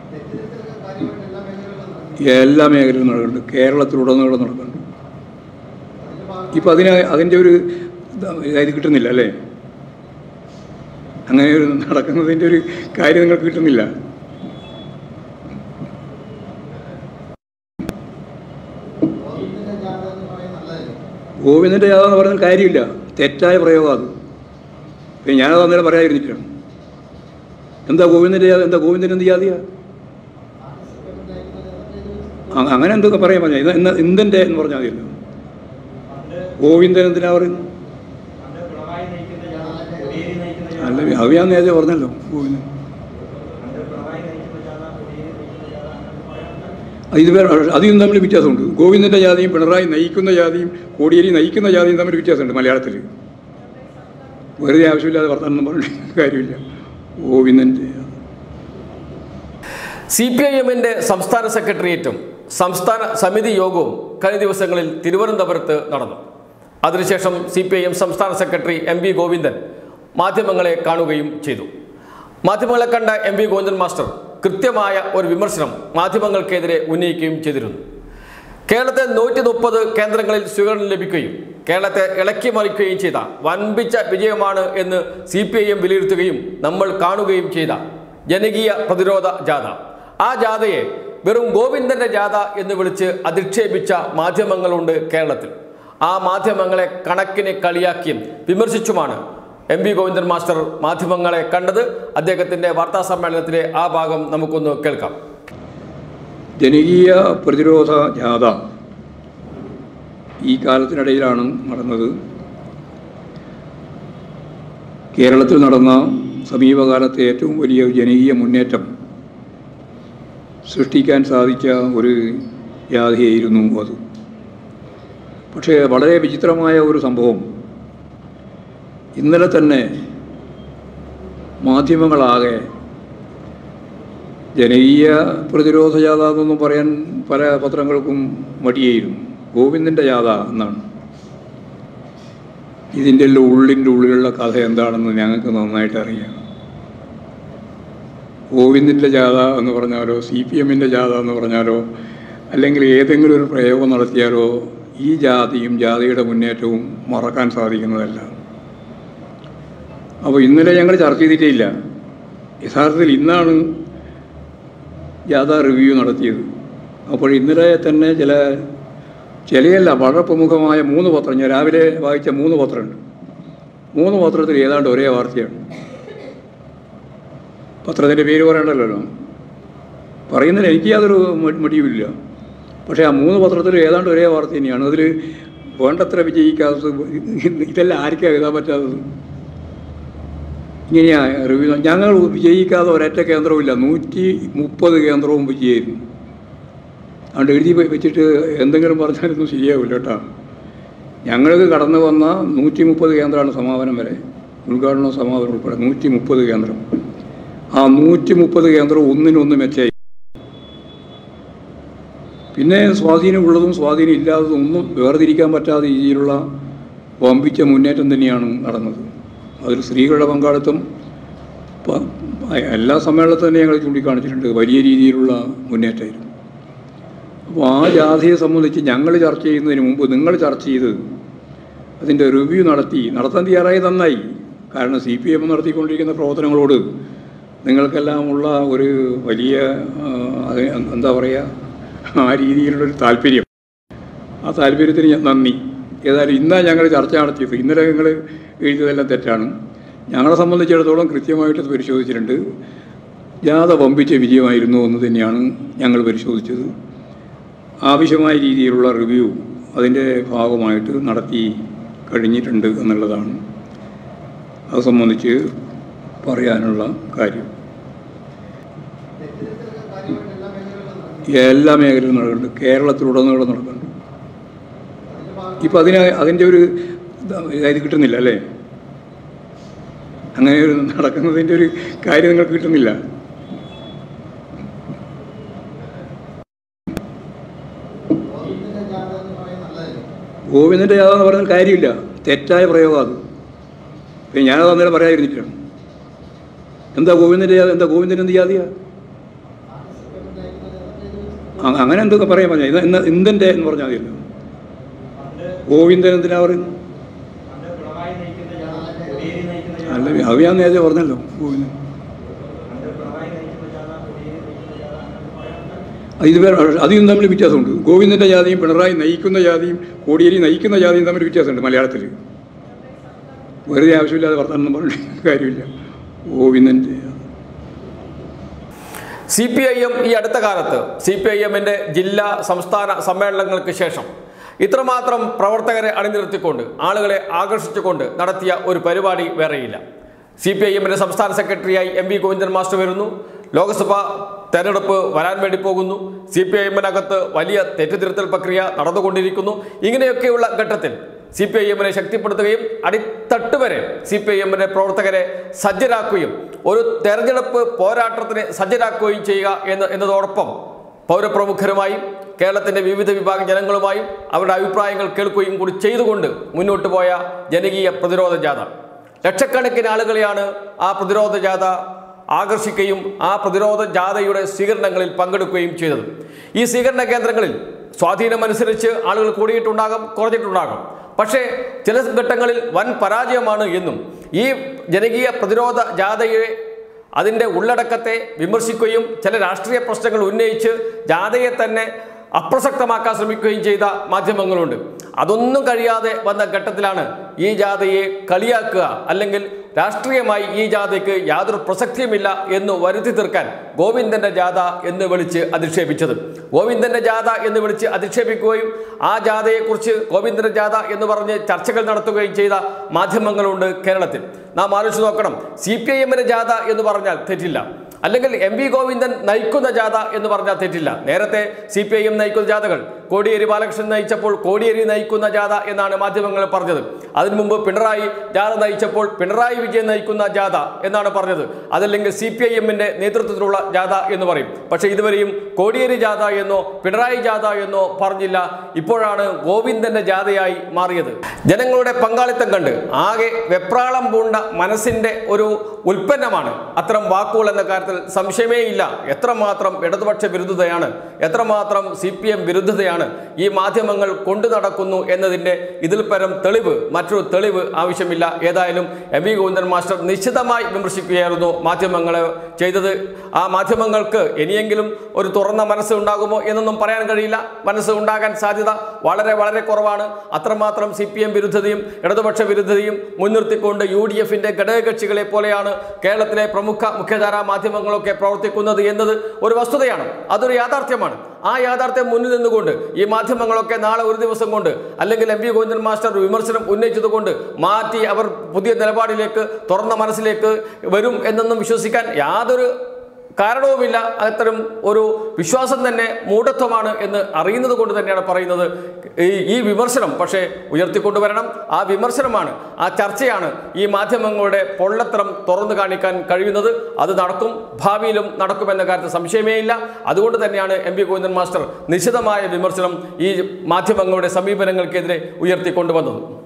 എല്ലാ മേഖലയിലും നടക്കുന്നുണ്ട് കേരളത്തിലുടനീളം നടക്കുന്നുണ്ട് ഇപ്പം അതിന് അതിൻ്റെ ഒരു ഇത് കിട്ടുന്നില്ല അല്ലേ അങ്ങനെ ഒരു നടക്കുന്നതിൻ്റെ ഒരു കാര്യം നിങ്ങൾക്ക് കിട്ടുന്നില്ല ഗോവിന്ദൻ്റെ ജാഥ എന്ന് പറഞ്ഞാൽ കാര്യമില്ല തെറ്റായ പ്രയോഗം അത് പിന്നെ ഞാനത് അന്നേരം പറയാതിരുന്നിട്ടില്ല എന്താ ഗോവിന്ദൻ്റെ ജാഥ എന്താ ഗോവിന്ദൻ എന്ത് ജാതിയാ അ- അങ്ങനെ എന്തൊക്കെ പറയാൻ പറഞ്ഞാൽ ഇത് ഇന്ന് ഇന്ദൻ്റെ എന്ന് പറഞ്ഞാൽ മതിയല്ലോ ഗോവിന്ദൻ എന്തിനാ പറയുന്നത് അല്ല അത് ഞാൻ നേരത്തെ പറഞ്ഞല്ലോ ഗോവിന്ദൻ അത് ഇത് വേറെ അതിനും തമ്മിൽ വ്യത്യാസമുണ്ട് ഗോവിന്ദൻ്റെ ജാതിയും പിണറായി നയിക്കുന്ന ജാതിയും കോടിയേരി നയിക്കുന്ന ജാതിയും തമ്മിൽ വ്യത്യാസമുണ്ട് മലയാളത്തിൽ വെറുതെ ആവശ്യമില്ലാതെ വർത്തമാനം പറഞ്ഞിട്ട് കാര്യമില്ല ഗോവിന്ദൻ്റെ സി പി ഐ എമ്മിൻ്റെ സംസ്ഥാന സെക്രട്ടേറിയറ്റും സംസ്ഥാന സമിതി യോഗവും കഴിഞ്ഞ ദിവസങ്ങളിൽ തിരുവനന്തപുരത്ത് നടന്നു അതിനുശേഷം സി പി ഐ എം സംസ്ഥാന സെക്രട്ടറി എം വി ഗോവിന്ദൻ മാധ്യമങ്ങളെ കാണുകയും ചെയ്തു മാധ്യമങ്ങളെ കണ്ട എം വി ഗോവിന്ദൻ മാസ്റ്റർ കൃത്യമായ ഒരു വിമർശനം മാധ്യമങ്ങൾക്കെതിരെ ഉന്നയിക്കുകയും ചെയ്തിരുന്നു കേരളത്തെ നൂറ്റി മുപ്പത് കേന്ദ്രങ്ങളിൽ സ്വീകരണം ലഭിക്കുകയും കേരളത്തെ ഇളക്കി മറിക്കുകയും ചെയ്ത വൻപിച്ച വിജയമാണ് എന്ന് സി പി ഐ എം വിലയിരുത്തുകയും നമ്മൾ കാണുകയും ചെയ്ത ജനകീയ പ്രതിരോധ ജാഥ ആ ജാഥയെ വെറും ഗോവിന്ദന്റെ ജാഥ എന്ന് വിളിച്ച് അധിക്ഷേപിച്ച മാധ്യമങ്ങളുണ്ട് കേരളത്തിൽ ആ മാധ്യമങ്ങളെ കണക്കിന് കളിയാക്കിയും വിമർശിച്ചുമാണ് എം വി ഗോവിന്ദൻ മാസ്റ്റർ മാധ്യമങ്ങളെ കണ്ടത് അദ്ദേഹത്തിന്റെ വാർത്താ സമ്മേളനത്തിലെ ആ ഭാഗം നമുക്കൊന്ന് കേൾക്കാം ജനകീയ പ്രതിരോധ ജാഥ ഈ കാലത്തിനിടയിലാണ് നടന്നത് കേരളത്തിൽ നടന്ന സമീപകാലത്തെ ഏറ്റവും വലിയ ജനകീയ മുന്നേറ്റം സൃഷ്ടിക്കാൻ സാധിച്ച ഒരു ജാഥയായിരുന്നു അത് പക്ഷേ വളരെ വിചിത്രമായ ഒരു സംഭവം ഇന്നലെ തന്നെ മാധ്യമങ്ങളാകെ ജനകീയ പ്രതിരോധ ജാഥ എന്നൊന്നും പറയാൻ പല പത്രങ്ങൾക്കും മടിയായിരുന്നു ഗോവിന്ദൻ്റെ ജാഥ എന്നാണ് ഇതിൻ്റെ എല്ലാം ഉള്ളിൻ്റെ ഉള്ളിലുള്ള കഥ എന്താണെന്ന് ഞങ്ങൾക്ക് നന്നായിട്ട് അറിയാം ഗോവിന്ദൻ്റെ ജാഥ എന്ന് പറഞ്ഞാലോ സി പി എമ്മിൻ്റെ ജാഥ എന്ന് പറഞ്ഞാലോ അല്ലെങ്കിൽ ഏതെങ്കിലും ഒരു പ്രയോഗം നടത്തിയാലോ ഈ ജാതിയും ജാതിയുടെ മുന്നേറ്റവും മറക്കാൻ സാധിക്കുന്നതല്ല അപ്പോൾ ഇന്നലെ ഞങ്ങൾ ചർച്ച ചെയ്തിട്ടേ ഇല്ല യഥാർത്ഥത്തിൽ ഇന്നാണ് ജാഥ റിവ്യൂ നടത്തിയത് അപ്പോൾ ഇന്നലെ തന്നെ ചില ചിലയല്ല വളരെ പ്രമുഖമായ മൂന്ന് പത്രം ഞാൻ രാവിലെ വായിച്ച മൂന്ന് പത്രമുണ്ട് മൂന്ന് പത്രത്തിൽ ഏതാണ്ട് ഒരേ വാർത്തയാണ് പത്രത്തിൻ്റെ പേര് പറയണ്ടല്ലോ പറയുന്നതിന് എനിക്ക് യാതൊരു മ- മടിയുമില്ല പക്ഷേ ആ മൂന്ന് പത്രത്തിൽ ഏതാണ്ട് ഒരേ വാർത്ത തന്നെയാണ് അതിൽ വേണ്ടത്ര വിജയിക്കാത്തത് ഇതെല്ലാം ആർക്കാണ് എഴുതാൻ പറ്റാത്തത് ഇങ്ങനെയാ റിവ്യൂ ഞങ്ങൾ വിജയിക്കാതെ ഒരൊറ്റ കേന്ദ്രവുമില്ല നൂറ്റി മുപ്പത് കേന്ദ്രവും വിജയായിരുന്നു അതുകൊണ്ട് എഴുതി വെ- വെച്ചിട്ട് എന്തെങ്കിലും പറഞ്ഞാലൊന്നും ശരിയാവില്ല കേട്ടോ ഞങ്ങൾക്ക് കടന്നു വന്ന നൂറ്റി മുപ്പത് കേന്ദ്രമാണ് സമാപനം വരെ ഉദ്ഘാടനവും സമാപനം ഉൾപ്പെടെ നൂറ്റി മുപ്പത് കേന്ദ്രം ആ നൂറ്റി മുപ്പത് കേന്ദ്രം ഒന്നിനൊന്ന് മെച്ചായി പിന്നെ സ്വാധീനമുള്ളതും സ്വാധീനം ഇല്ലാത്തതും ഒന്നും വേർതിരിക്കാൻ പറ്റാത്ത രീതിയിലുള്ള വമ്പിച്ച മുന്നേറ്റം തന്നെയാണ് നടന്നത് അതിൽ സ്ത്രീകളുടെ പങ്കാളിത്തം പ- എല്ലാ സമ്മേളനത്തിൽ തന്നെ ഞങ്ങൾ ചൂണ്ടിക്കാണിച്ചിട്ടുണ്ട് വലിയ രീതിയിലുള്ള മുന്നേറ്റമായിരുന്നു അപ്പോൾ ആ ജാഥയെ സംബന്ധിച്ച് ഞങ്ങൾ ചർച്ച ചെയ്യുന്നതിന് മുമ്പ് നിങ്ങൾ ചർച്ച ചെയ്ത് അതിൻ്റെ റിവ്യൂ നടത്തി നടത്താൻ തയ്യാറായി നന്നായി കാരണം സി പി എം നടത്തിക്കൊണ്ടിരിക്കുന്ന പ്രവർത്തനങ്ങളോട് നിങ്ങൾക്കെല്ലാമുള്ള ഒരു വലിയ ആ, അത് എന്താ പറയുക ആ രീതിയിലുള്ളൊരു താല്പര്യം ആ താല്പര്യത്തിന് ഞാൻ നന്ദി ഏതായാലും ഇന്നാണ് ഞങ്ങൾ ചർച്ച നടത്തിയത് ഇന്നലെ നിങ്ങൾ എഴുതിയതെല്ലാം തെറ്റാണ് ഞങ്ങളെ സംബന്ധിച്ചിടത്തോളം കൃത്യമായിട്ട് അത് പരിശോധിച്ചിട്ടുണ്ട് ജാഥ വമ്പിച്ച വിജയമായിരുന്നു എന്ന് തന്നെയാണ് ഞങ്ങൾ പരിശോധിച്ചത് ആവശ്യമായ രീതിയിലുള്ള റിവ്യൂ അതിൻ്റെ ഭാഗമായിട്ട് നടത്തി കഴിഞ്ഞിട്ടുണ്ട് എന്നുള്ളതാണ് അത് സംബന്ധിച്ച് പറയാനുള്ള കാര്യം എല്ലാ മേഖലയിലും നടക്കുന്നുണ്ട് കേരളത്തിലുടനീളം നടക്കുന്നുണ്ട് ഇപ്പം അതിന് അതിൻ്റെ ഒരു ഇത് കിട്ടുന്നില്ല അല്ലേ അങ്ങനെ ഒരു നടക്കുന്നതിൻ്റെ ഒരു കാര്യം നിങ്ങൾക്ക് കിട്ടുന്നില്ല ഗോവിന്ദൻ്റെ ജാഥ എന്ന് പറഞ്ഞാൽ കാര്യമില്ല തെറ്റായ പ്രയോഗം അത് പിന്നെ ഞാനത് അന്നേരം പറയാതിരുന്നിട്ടാണ് എന്താ ഗോവിന്ദൻ്റെ ജാഥ എന്താ ഗോവിന്ദൻ എന്ത് ജാതിയാ അ- അങ്ങനെ എന്തൊക്കെ പറയാൻ പറഞ്ഞാൽ ഇത് ഇന്ന് ഇന്ത്യൻ്റെ എന്ന് പറഞ്ഞാൽ മതിയല്ലോ ഗോവിന്ദൻ എന്തിനാ പറയുന്നത് അല്ല അത് ഞാൻ നേരത്തെ പറഞ്ഞല്ലോ ഗോവിന്ദൻ അത് ഇത് വേറെ അതിനും തമ്മിൽ വ്യത്യാസമുണ്ട് ഗോവിന്ദൻ്റെ ജാതിയും പിണറായി നയിക്കുന്ന ജാതിയും കോടിയേരി നയിക്കുന്ന ജാതിയും തമ്മിൽ വ്യത്യാസമുണ്ട് മലയാളത്തിൽ വെറുതെ ആവശ്യമില്ലാതെ വർത്തമാനം പറഞ്ഞിട്ട് കാര്യമില്ല ഗോവിന്ദൻ്റെ സി പി ഐ എം ഈ അടുത്ത കാലത്ത് സി പി ഐ എമ്മിൻ്റെ ജില്ലാ സംസ്ഥാന സമ്മേളനങ്ങൾക്ക് ശേഷം ഇത്രമാത്രം പ്രവർത്തകരെ അണിനിർത്തിക്കൊണ്ട് ആളുകളെ ആകർഷിച്ചുകൊണ്ട് നടത്തിയ ഒരു പരിപാടി വേറെയില്ല സി പി ഐ എമ്മിൻ്റെ സംസ്ഥാന സെക്രട്ടറിയായി എം വി ഗോവിന്ദൻ മാസ്റ്റർ വരുന്നു ലോക്സഭ തെരഞ്ഞെടുപ്പ് വരാൻ വേണ്ടി പോകുന്നു സി പി ഐ എമ്മിനകത്ത് വലിയ തെറ്റുതിരുത്തൽ പ്രക്രിയ നടന്നുകൊണ്ടിരിക്കുന്നു ഇങ്ങനെയൊക്കെയുള്ള ഘട്ടത്തിൽ സി പി ഐ എമ്മിനെ ശക്തിപ്പെടുത്തുകയും അടിത്തട്ട് വരെ സി പി ഐ എമ്മിന്റെ പ്രവർത്തകരെ സജ്ജരാക്കുകയും ഒരു തെരഞ്ഞെടുപ്പ് പോരാട്ടത്തിന് സജ്ജരാക്കുകയും ചെയ്യുക എന്ന് എന്നതോടൊപ്പം പൗരപ്രമുഖരുമായും കേരളത്തിന്റെ വിവിധ വിഭാഗം ജനങ്ങളുമായും അവരുടെ അഭിപ്രായങ്ങൾ കേൾക്കുകയും കൂടി ചെയ്തുകൊണ്ട് മുന്നോട്ട് പോയ ജനകീയ പ്രതിരോധ ജാഥ ലക്ഷക്കണക്കിന് ആളുകളെയാണ് ആ പ്രതിരോധ ജാഥ ആകർഷിക്കുകയും ആ പ്രതിരോധ ജാഥയുടെ സ്വീകരണങ്ങളിൽ പങ്കെടുക്കുകയും ചെയ്തത് ഈ സ്വീകരണ കേന്ദ്രങ്ങളിൽ സ്വാധീനമനുസരിച്ച് ആളുകൾ കൂടിയിട്ടുണ്ടാകും കുറഞ്ഞിട്ടുണ്ടാകും പക്ഷേ ചില ഘട്ടങ്ങളിൽ വൻ പരാജയമാണ് എന്നും ഈ ജനകീയ പ്രതിരോധ ജാഥയെ അതിൻ്റെ ഉള്ളടക്കത്തെ വിമർശിക്കുകയും ചില രാഷ്ട്രീയ പ്രശ്നങ്ങൾ ഉന്നയിച്ച് ജാഥയെ തന്നെ അപ്രസക്തമാക്കാൻ ശ്രമിക്കുകയും ചെയ്ത മാധ്യമങ്ങളുണ്ട് അതൊന്നും കഴിയാതെ വന്ന ഘട്ടത്തിലാണ് ഈ ജാഥയെ കളിയാക്കുക അല്ലെങ്കിൽ രാഷ്ട്രീയമായി ഈ ജാഥയ്ക്ക് യാതൊരു പ്രസക്തിയുമില്ല എന്ന് വരുത്തി തീർക്കാൻ ഗോവിന്ദന്റെ ജാഥ എന്ന് വിളിച്ച് അധിക്ഷേപിച്ചത് ഗോവിന്ദന്റെ ജാഥ എന്ന് വിളിച്ച് അധിക്ഷേപിക്കുകയും ആ ജാഥയെക്കുറിച്ച് ഗോവിന്ദന്റെ ജാഥ എന്ന് പറഞ്ഞ് ചർച്ചകൾ നടത്തുകയും ചെയ്ത മാധ്യമങ്ങളുണ്ട് കേരളത്തിൽ നാം ആലോചിച്ച് നോക്കണം സി പി ഐ എമ്മിന്റെ ജാഥ എന്ന് പറഞ്ഞാൽ തെറ്റില്ല അല്ലെങ്കിൽ എം വി ഗോവിന്ദൻ നയിക്കുന്ന ജാഥ എന്ന് പറഞ്ഞാൽ തെറ്റില്ല നേരത്തെ സി പി ഐ എം നയിക്കുന്ന ജാഥകൾ കോടിയേരി ബാലകൃഷ്ണൻ നയിച്ചപ്പോൾ കോടിയേരി നയിക്കുന്ന ജാഥ എന്നാണ് മാധ്യമങ്ങൾ പറഞ്ഞത് അതിനു മുമ്പ് പിണറായി ജാഥ നയിച്ചപ്പോൾ പിണറായി വിജയൻ നയിക്കുന്ന ജാഥ എന്നാണ് പറഞ്ഞത് അതല്ലെങ്കിൽ സി പി ഐ എമ്മിന്റെ നേതൃത്വത്തിലുള്ള ജാഥ എന്ന് പറയും പക്ഷേ ഇതുവരെയും കോടിയേരി ജാഥ എന്നോ പിണറായി ജാഥ എന്നോ പറഞ്ഞില്ല ഇപ്പോഴാണ് ഗോവിന്ദന്റെ ജാഥയായി മാറിയത് ജനങ്ങളുടെ പങ്കാളിത്തം കണ്ട് ആകെ വെപ്രാളം പൂണ്ട മനസ്സിന്റെ ഒരു ഉൽപ്പന്നമാണ് അത്തരം വാക്കുകൾ എന്ന കാര്യത്തിൽ സംശയമേ ഇല്ല എത്രമാത്രം ഇടതുപക്ഷ വിരുദ്ധതയാണ് എത്രമാത്രം സി പി എം വിരുദ്ധതയാണ് ഈ മാധ്യമങ്ങൾ കൊണ്ടു നടക്കുന്നു എന്നതിൻ്റെ ഇതിൽ പരം തെളിവ് മറ്റൊരു തെളിവ് ആവശ്യമില്ല ഏതായാലും എം വി ഗോവിന്ദൻ മാസ്റ്റർ നിശ്ചിതമായി വിമർശിക്കുകയായിരുന്നു മാധ്യമങ്ങളെ ചെയ്തത് ആ മാധ്യമങ്ങൾക്ക് ഇനിയെങ്കിലും ഒരു തുറന്ന മനസ്സ് ഉണ്ടാകുമോ എന്നൊന്നും പറയാൻ കഴിയില്ല മനസ്സ് ഉണ്ടാകാൻ സാധ്യത വളരെ വളരെ കുറവാണ് അത്രമാത്രം സി പി എം വിരുദ്ധതയും ഇടതുപക്ഷ വിരുദ്ധതയും മുൻനിർത്തിക്കൊണ്ട് യു ഡി എഫിന്റെ ഘടകകക്ഷികളെ പോലെയാണ് കേരളത്തിലെ പ്രമുഖ മുഖ്യധാരാ മാധ്യമങ്ങളൊക്കെ പ്രവർത്തിക്കുന്നത് എന്നത് ഒരു വസ്തുതയാണ് അതൊരു യാഥാർത്ഥ്യമാണ് ആ യാഥാർത്ഥ്യം മുന്നിൽ നിന്നുകൊണ്ട് ഈ മാധ്യമങ്ങളൊക്കെ നാളെ ഒരു ദിവസം കൊണ്ട് അല്ലെങ്കിൽ എം വി ഗോവിന്ദൻ മാസ്റ്റർ ഒരു വിമർശനം ഉന്നയിച്ചതുകൊണ്ട് മാറ്റി അവർ പുതിയ നിലപാടിലേക്ക് തുറന്ന മനസ്സിലേക്ക് വരും എന്നൊന്നും വിശ്വസിക്കാൻ യാതൊരു കാരണവുമില്ല അത്തരം ഒരു വിശ്വാസം തന്നെ മൂഢത്വമാണ് എന്ന് അറിയുന്നത് കൊണ്ട് തന്നെയാണ് പറയുന്നത് ഈ ഈ വിമർശനം പക്ഷേ ഉയർത്തിക്കൊണ്ടുവരണം ആ വിമർശനമാണ് ആ ചർച്ചയാണ് ഈ മാധ്യമങ്ങളുടെ പൊള്ളത്തരം തുറന്നു കാണിക്കാൻ കഴിയുന്നത് അത് നടക്കും ഭാവിയിലും നടക്കുമെന്ന കാര്യത്തിൽ സംശയമേ ഇല്ല അതുകൊണ്ട് തന്നെയാണ് എം പി ഗോവിന്ദൻ മാസ്റ്റർ നിശിതമായ വിമർശനം ഈ മാധ്യമങ്ങളുടെ സമീപനങ്ങൾക്കെതിരെ ഉയർത്തിക്കൊണ്ടുവന്നത്